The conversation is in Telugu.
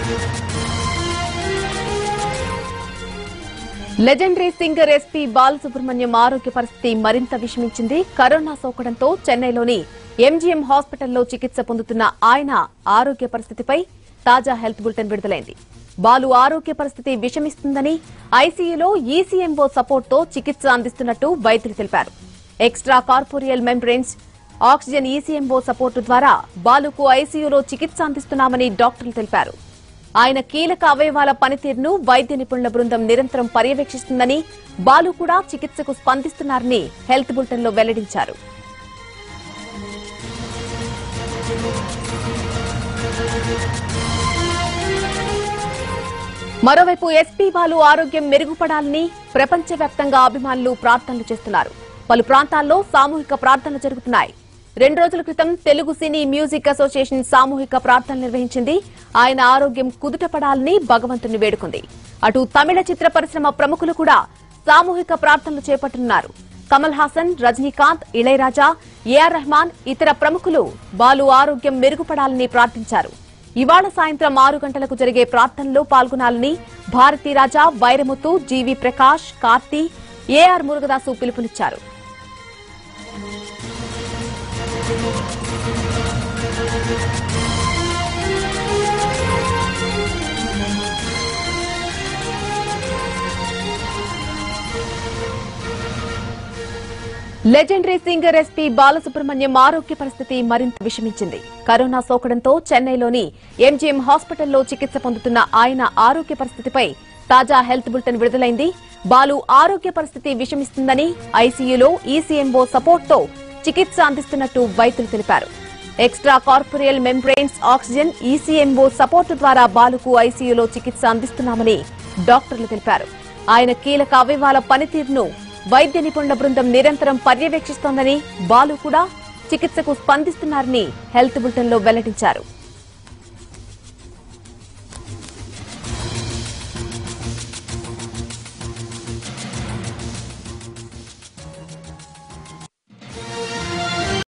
లెజెండరీ సింగర్ ఎస్పీ బాలసుబ్రహ్మణ్యం ఆరోగ్య పరిస్థితి మరింత విషమించింది కరోనా సోకడంతో చెన్నైలోని ఎంజీఎం హాస్పిటల్లో చికిత్స పొందుతున్న ఆయన ఆరోగ్య పరిస్థితిపై తాజా హెల్త్ బులెటిన్ విడుదలైంది బాలు ఆరోగ్య పరిస్థితి విషమిస్తుందని ఐసీయూలో ఈసీఎంఓ సపోర్ట్తో చికిత్స అందిస్తున్నట్టు వైద్యులు తెలిపారు extracorporeal membranes oxygen ECMO support ద్వారా బాలుకు ఐసీయూలో చికిత్స అందిస్తున్నామని డాక్టర్లు తెలిపారు ఆయన కీలక అవయవాల పనితీరును వైద్య నిపుణుల బృందం నిరంతరం పర్యవేక్షిస్తుందని బాలు కూడా చికిత్సకు స్పందిస్తున్నారని హెల్త్ బులెటిన్లో వెల్లడించారు మరోవైపు ఎస్పీ బాలు ఆరోగ్యం మెరుగుపడాలని ప్రపంచవ్యాప్తంగా అభిమానులు ప్రార్థనలు చేస్తున్నారు పలు ప్రాంతాల్లో సామూహిక ప్రార్థనలు జరుగుతున్నాయి రెండు రోజుల క్రితం తెలుగు సినీ మ్యూజిక్ అసోసియేషన్ సామూహిక ప్రార్థనలు నిర్వహించింది ఆయన ఆరోగ్యం కుదుటపడాలని భగవంతుని వేడుకుంది అటు తమిళ చిత్ర పరిశ్రమ ప్రముఖులు కూడా సామూహిక ప్రార్థనలు చేపట్టనున్నారు కమల్ హాసన్ రజనీకాంత్ ఇళయరాజా ఏఆర్ రెహమాన్ ఇతర ప్రముఖులు బాలు ఆరోగ్యం మెరుగుపడాలని ప్రార్థించారు ఇవాళ సాయంత్రం ఆరు గంటలకు జరిగే ప్రార్థనలో పాల్గొనాలని భారతీ రాజా వైరముతు జీవి ప్రకాష్ కార్తీ ఏఆర్ మురుగదాసు పిలుపునిచ్చారు లెజెండరీ సింగర్ ఎస్పీ బాలసుబ్రహ్మణ్యం ఆరోగ్య పరిస్థితి మరింత విషమించింది కరోనా సోకడంతో చెన్నైలోని ఎంజీఎం హాస్పిటల్లో చికిత్స పొందుతున్న ఆయన ఆరోగ్య పరిస్థితిపై తాజా హెల్త్ బులెటిన్ విడుదలైంది బాలు ఆరోగ్య పరిస్థితి విషమిస్తుందని ఐసీయూలో ఈసీఎంఓ సపోర్ట్తో చికిత్స అందిస్తున్నట్టు వైద్యులు తెలిపారు extracorporeal membranes oxygen ECMO support ద్వారా బాలుకు ఐసీయూలో చికిత్స అందిస్తున్నామని డాక్టర్లు తెలిపారు ఆయన కీలక అవయవాల పనితీరును వైద్య నిపుణుల బృందం నిరంతరం పర్యవేక్షిస్తోందని బాలు కూడా చికిత్సకు స్పందిస్తున్నారని హెల్త్ బులెటిన్లో వెల్లడించారు